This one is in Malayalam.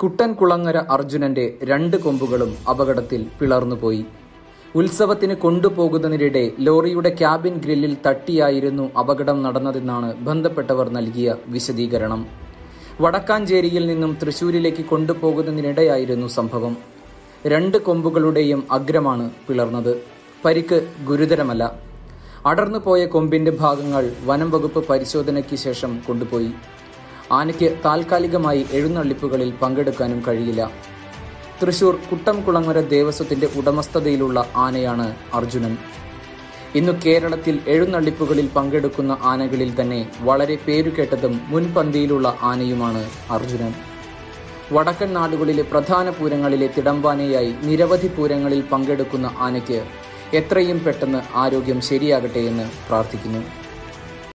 കുട്ടൻകുളങ്ങര അർജുനന്റെ രണ്ട് കൊമ്പുകളും അപകടത്തിൽ പിളർന്നുപോയി ഉത്സവത്തിന് കൊണ്ടുപോകുന്നതിനിടെ ലോറിയുടെ ക്യാബിൻ ഗ്രില്ലിൽ തട്ടിയായിരുന്നു അപകടം നടന്നതെന്നാണ് ബന്ധപ്പെട്ടവർ നൽകിയ വിശദീകരണം വടക്കാഞ്ചേരിയിൽ നിന്നും തൃശൂരിലേക്ക് കൊണ്ടുപോകുന്നതിനിടെയായിരുന്നു സംഭവം രണ്ട് കൊമ്പുകളുടെയും അഗ്രമാണ് പിളർന്നത് പരിക്ക് ഗുരുതരമല്ല അടർന്നു പോയ കൊമ്പിന്റെ ഭാഗങ്ങൾ വനം വകുപ്പ് പരിശോധനയ്ക്ക് ശേഷം കൊണ്ടുപോയി ആനയ്ക്ക് താൽക്കാലികമായി എഴുന്നള്ളിപ്പുകളിൽ പങ്കെടുക്കാനും കഴിയില്ല തൃശൂർ കുട്ടംകുളങ്ങര ദേവസ്വത്തിന്റെ ഉടമസ്ഥതയിലുള്ള ആനയാണ് അർജുനൻ ഇന്നു കേരളത്തിൽ എഴുന്നള്ളിപ്പുകളിൽ പങ്കെടുക്കുന്ന ആനകളിൽ തന്നെ വളരെ പേരുകേട്ടതും മുൻപന്തിയിലുള്ള ആനയുമാണ് അർജുനൻ വടക്കൻ നാടുകളിലെ പ്രധാന പൂരങ്ങളിലെ തിടമ്പാനയായി നിരവധി പൂരങ്ങളിൽ പങ്കെടുക്കുന്ന ആനയ്ക്ക് എത്രയും പെട്ടെന്ന് ആരോഗ്യം ശരിയാകട്ടെ എന്ന് പ്രാർത്ഥിക്കുന്നു